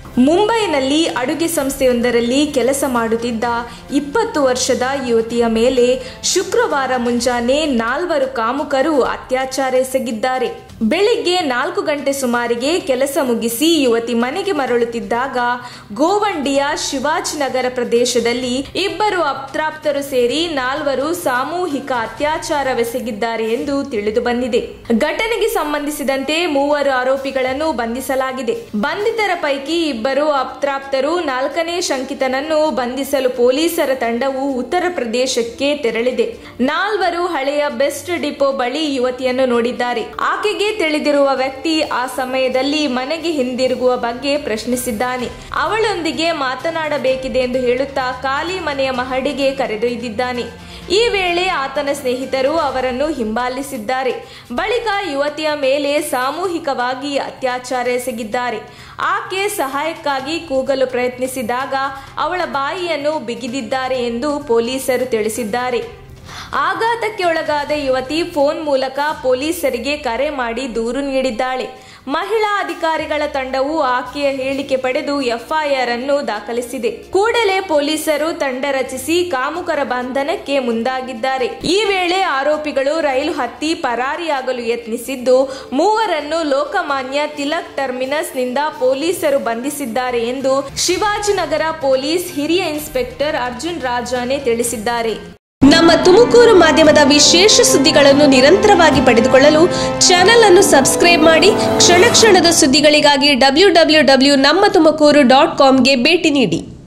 ಮುಂಬೈನಲ್ಲಿ ಅಡುಗೆ ಸಂಸ್ಥೆಯೊಂದರಲ್ಲಿ ಕೆಲಸ ಮಾಡುತ್ತಿದ್ದ ಇಪ್ಪತ್ತು ವರ್ಷದ ಯುವತಿಯ ಮೇಲೆ ಶುಕ್ರವಾರ ಮುಂಜಾನೆ ನಾಲ್ವರು ಕಾಮುಕರು ಅತ್ಯಾಚಾರ ಎಸಗಿದ್ದಾರೆ ಬೆಳಿಗ್ಗೆ ನಾಲ್ಕು ಗಂಟೆ ಸುಮಾರಿಗೆ ಕೆಲಸ ಮುಗಿಸಿ ಯುವತಿ ಮನೆಗೆ ಮರಳುತ್ತಿದ್ದಾಗ ಗೋವಂಡಿಯ ಶಿವಾಜಿನಗರ ಪ್ರದೇಶದಲ್ಲಿ ಇಬ್ಬರು ಅಪ್ರಾಪ್ತರು ಸೇರಿ ನಾಲ್ವರು ಸಾಮೂಹಿಕ ಅತ್ಯಾಚಾರವೆಸಗಿದ್ದಾರೆ ಎಂದು ತಿಳಿದು ಬಂದಿದೆ ಘಟನೆಗೆ ಸಂಬಂಧಿಸಿದಂತೆ ಮೂವರು ಆರೋಪಿಗಳನ್ನು ಬಂಧಿಸಲಾಗಿದೆ ಬಂಧಿತರ ಪೈಕಿ ಇಬ್ಬರು ಅಪ್ರಾಪ್ತರು ನಾಲ್ಕನೇ ಶಂಕಿತನನ್ನು ಬಂಧಿಸಲು ಪೊಲೀಸರ ತಂಡವು ಉತ್ತರ ಪ್ರದೇಶಕ್ಕೆ ತೆರಳಿದೆ ನಾಲ್ವರು ಹಳೆಯ ಬೆಸ್ಟ್ ಡಿಪೋ ಬಳಿ ಯುವತಿಯನ್ನು ನೋಡಿದ್ದಾರೆ ಆಕೆಗೆ ತಿಳಿದಿರುವ ವ್ಯಕ್ತಿ ಆ ಸಮಯದಲ್ಲಿ ಮನೆಗೆ ಹಿಂದಿರುಗುವ ಬಗ್ಗೆ ಪ್ರಶ್ನಿಸಿದ್ದಾನೆ ಅವಳೊಂದಿಗೆ ಮಾತನಾಡಬೇಕಿದೆ ಎಂದು ಹೇಳುತ್ತಾ ಖಾಲಿ ಮನೆಯ ಮಹಡಿಗೆ ಕರೆದೊಯ್ದಿದ್ದಾನೆ ಈ ವೇಳೆ ಆತನ ಸ್ನೇಹಿತರು ಅವರನ್ನು ಹಿಂಬಾಲಿಸಿದ್ದಾರೆ ಬಳಿಕ ಯುವತಿಯ ಮೇಲೆ ಸಾಮೂಹಿಕವಾಗಿ ಅತ್ಯಾಚಾರ ಎಸಗಿದ್ದಾರೆ ಆಕೆ ಸಹಾಯಕ್ಕಾಗಿ ಕೂಗಲು ಪ್ರಯತ್ನಿಸಿದಾಗ ಅವಳ ಬಾಯಿಯನ್ನು ಬಿಗಿದಿದ್ದಾರೆ ಎಂದು ಪೊಲೀಸರು ತಿಳಿಸಿದ್ದಾರೆ ಆಘಾತಕ್ಕೆ ಒಳಗಾದ ಯುವತಿ ಫೋನ್ ಮೂಲಕ ಪೊಲೀಸರಿಗೆ ಕರೆ ಮಾಡಿ ದೂರು ನೀಡಿದ್ದಾಳೆ ಮಹಿಳಾ ಅಧಿಕಾರಿಗಳ ತಂಡವು ಆಕೆಯ ಹೇಳಿಕೆ ಪಡೆದು ಎಫ್ಐಆರ್ ಅನ್ನು ದಾಖಲಿಸಿದೆ ಕೂಡಲೇ ಪೊಲೀಸರು ತಂಡ ರಚಿಸಿ ಕಾಮುಕರ ಬಂಧನಕ್ಕೆ ಮುಂದಾಗಿದ್ದಾರೆ ಈ ವೇಳೆ ಆರೋಪಿಗಳು ರೈಲು ಹತ್ತಿ ಪರಾರಿಯಾಗಲು ಯತ್ನಿಸಿದ್ದು ಮೂವರನ್ನು ಲೋಕಮಾನ್ಯ ತಿಲಕ್ ಟರ್ಮಿನಸ್ ನಿಂದ ಪೊಲೀಸರು ಬಂಧಿಸಿದ್ದಾರೆ ಎಂದು ಶಿವಾಜಿನಗರ ಪೊಲೀಸ್ ಹಿರಿಯ ಇನ್ಸ್ಪೆಕ್ಟರ್ ಅರ್ಜುನ್ ರಾಜಾನೆ ತಿಳಿಸಿದ್ದಾರೆ ನಮ್ಮ ತುಮಕೂರು ಮಾಧ್ಯಮದ ವಿಶೇಷ ಸುದ್ದಿಗಳನ್ನು ನಿರಂತರವಾಗಿ ಪಡೆದುಕೊಳ್ಳಲು ಚಾನೆಲ್ ಅನ್ನು ಸಬ್ಸ್ಕ್ರೈಬ್ ಮಾಡಿ ಕ್ಷಣ ಕ್ಷಣದ ಸುದ್ದಿಗಳಿಗಾಗಿ ಡಬ್ಲ್ಯೂ ಡಬ್ಲ್ಯೂ ಡಬ್ಲ್ಯೂ ನಮ್ಮ ತುಮಕೂರು ಡಾಟ್ ಕಾಮ್ಗೆ ಭೇಟಿ ನೀಡಿ